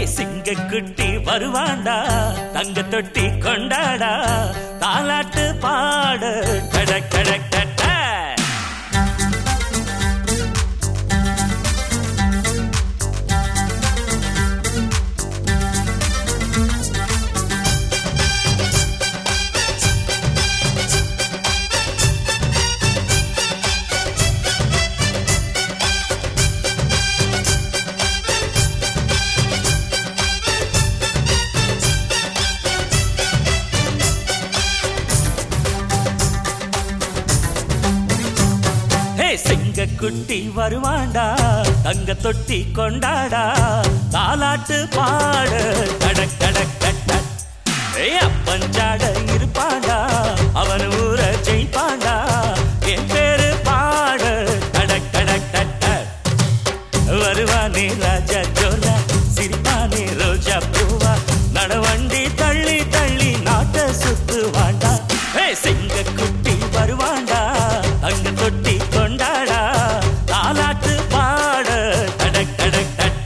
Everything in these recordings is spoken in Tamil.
சிங்க குட்டி வருவாண்டா தங்க தொட்டி கொண்டாடா தாலாட்டு பாடு கடக் கடக் டட ஹே சிங்க குட்டி வருவாண்டா தங்க தொட்டி கொண்டாடா தாலாட்டு பாடு கடக் கடக் டட ஏய் அப்பஞ்சாட இருப்பாண்டா அவன் ஊர ஜெயிப்பாண்டா என் பேரு பாடு கடக் கடக் டட வருவானே ராஜா ஜோரா சிரிப்பானே ரோஜா பூவா நடவண்டி தள்ளி தள்ளி நாட்ட சுத்துவாண்டா ஹே சிங்க குட்டி வருவாண்டா தங்க தொட்டி கொண்டாடா தாலாட்டு பாட கடக் கடக் டட்ட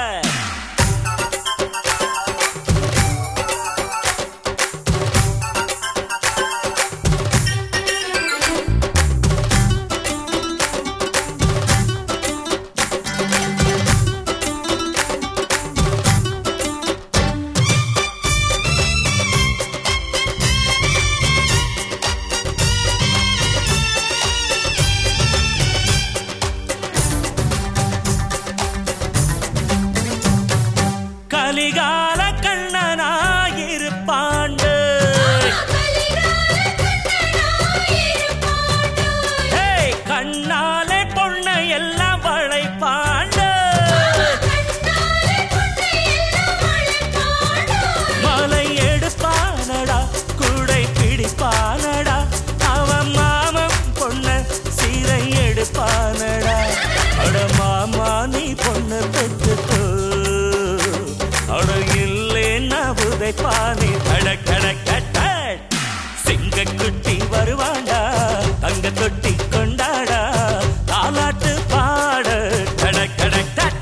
கலிகால கண்ணனாயிருப்பாண்டு ஹேய் கண்ணாலே பொண்ணை எல்லாம் வளைப்பாண்டு மலை எடுப்பானடா குடை பிடிப்பானடா அவன் மாமன் பொண்ண சீரை எடுப்பானடா அட மாமா நீ பொண்ணு பெற்றுக்கோ அட இல்லேன்னா உதைப்பானே கட கட கட்ட சிங்க குட்டி வருவாண்டா தங்க தொட்டி கொண்டாடா தாலாட்டு பாட கட கட கட்ட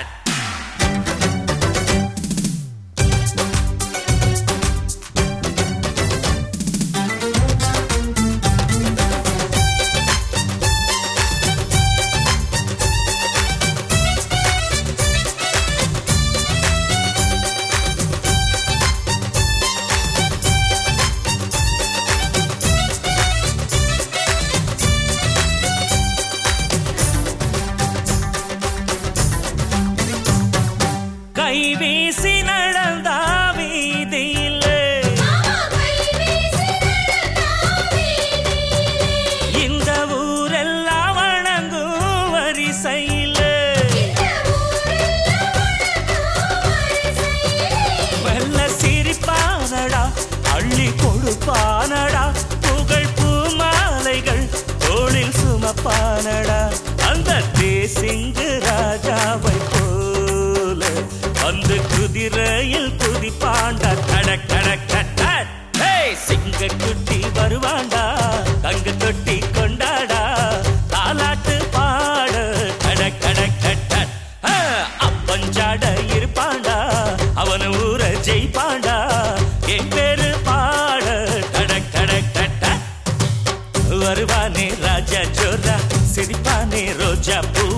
கை வீசி நடந்தா வீதியிலே இந்த ஊரெல்லாம் வணங்கும் வரிசையிலே மெல்ல சிரிப்பானடா அள்ளி கொடுப்பானடா புகழ் பூமாலைகள் தோளில் சுமப்பானடா அந்த தேசிங்கு ராஜாவை போல அந்த குதிரையில் குதிப்பாண்டா கடக் கடக் கடக் ஹேய் சிங்க குட்டி வருவாண்டா தங்க தொட்டி கொண்டாடா தாலாட்டு பாட கடக் கடக் கடக் ஆ, அப்பஞ்சாட இருப்பாண்டா அவன ஊர ஜெயிப்பாண்டா என் பேரு பாட கடக் கடக் கடக் வருவானே ராஜா ஜோரா சிரிப்பானே ரோஜா பூ